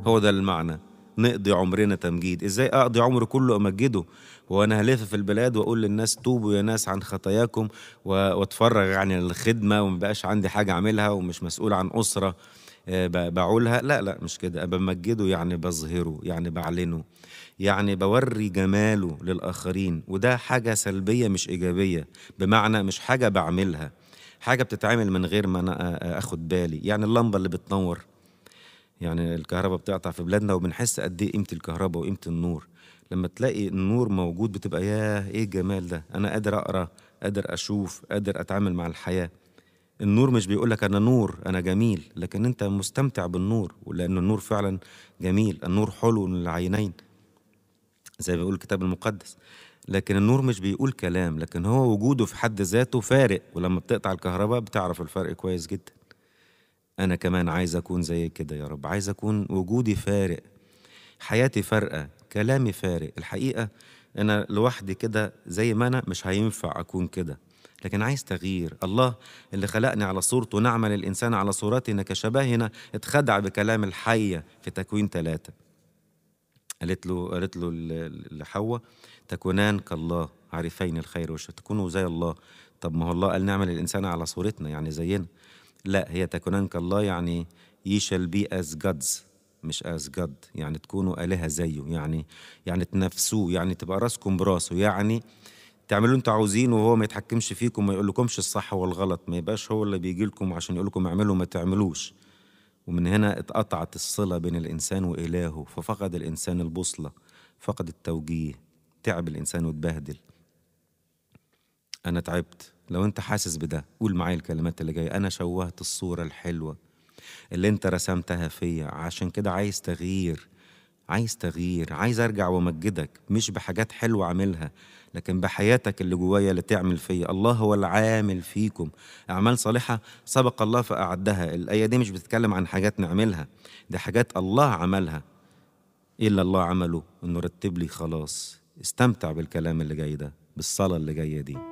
هو ده المعنى نقضي عمرنا تمجيد ازاي اقضي عمري كله امجده وانا هلف في البلاد واقول للناس توبوا يا ناس عن خطاياكم و- واتفرغ عن الخدمه ومبقاش عندي حاجه اعملها ومش مسؤول عن اسره آه، ب- بعولها لا لا مش كده بمجده يعني بظهره يعني بعلنه يعني بوري جماله للاخرين وده حاجه سلبيه مش ايجابيه بمعنى مش حاجه بعملها حاجه بتتعمل من غير ما انا آه، اخد بالي يعني اللمبه اللي بتنور يعني الكهرباء بتقطع في بلادنا وبنحس قد ايه قيمه الكهرباء وقيمه النور لما تلاقي النور موجود بتبقى ياه ايه الجمال ده انا قادر اقرا قادر اشوف قادر اتعامل مع الحياه النور مش بيقول لك انا نور انا جميل لكن انت مستمتع بالنور لان النور فعلا جميل النور حلو للعينين زي ما بيقول الكتاب المقدس لكن النور مش بيقول كلام لكن هو وجوده في حد ذاته فارق ولما بتقطع الكهرباء بتعرف الفرق كويس جدا انا كمان عايز اكون زي كده يا رب عايز اكون وجودي فارق حياتي فارقه كلامي فارق الحقيقه انا لوحدي كده زي ما انا مش هينفع اكون كده لكن عايز تغيير الله اللي خلقني على صورته نعمل الانسان على صورتنا كشبهنا اتخدع بكلام الحيه في تكوين ثلاثه قالت له قالت له ل- لحواء تكونان كالله عارفين الخير والشر تكونوا زي الله طب ما هو الله قال نعمل الانسان على صورتنا يعني زينا لا هي تكونان كالله يعني ye shall be as gods مش as God يعني تكونوا آلهة زيه يعني يعني تنافسوه يعني تبقى راسكم براسه يعني تعملوا انتوا عاوزينه وهو ما يتحكمش فيكم ما يقولكمش الصح والغلط ما يبقاش هو اللي بيجي لكم عشان يقول لكم اعملوا ما تعملوش ومن هنا اتقطعت الصلة بين الإنسان وإلهه ففقد الإنسان البوصلة فقد التوجيه تعب الإنسان واتبهدل أنا تعبت لو أنت حاسس بده قول معايا الكلمات اللي جاية أنا شوهت الصورة الحلوة اللي أنت رسمتها فيا عشان كده عايز تغيير عايز تغيير عايز أرجع وأمجدك مش بحاجات حلوة أعملها لكن بحياتك اللي جوايا اللي تعمل فيا الله هو العامل فيكم أعمال صالحة سبق الله فأعدها الآية دي مش بتتكلم عن حاجات نعملها دي حاجات الله عملها إيه اللي الله عمله إنه رتب لي خلاص استمتع بالكلام اللي جاي ده بالصلاة اللي جاية دي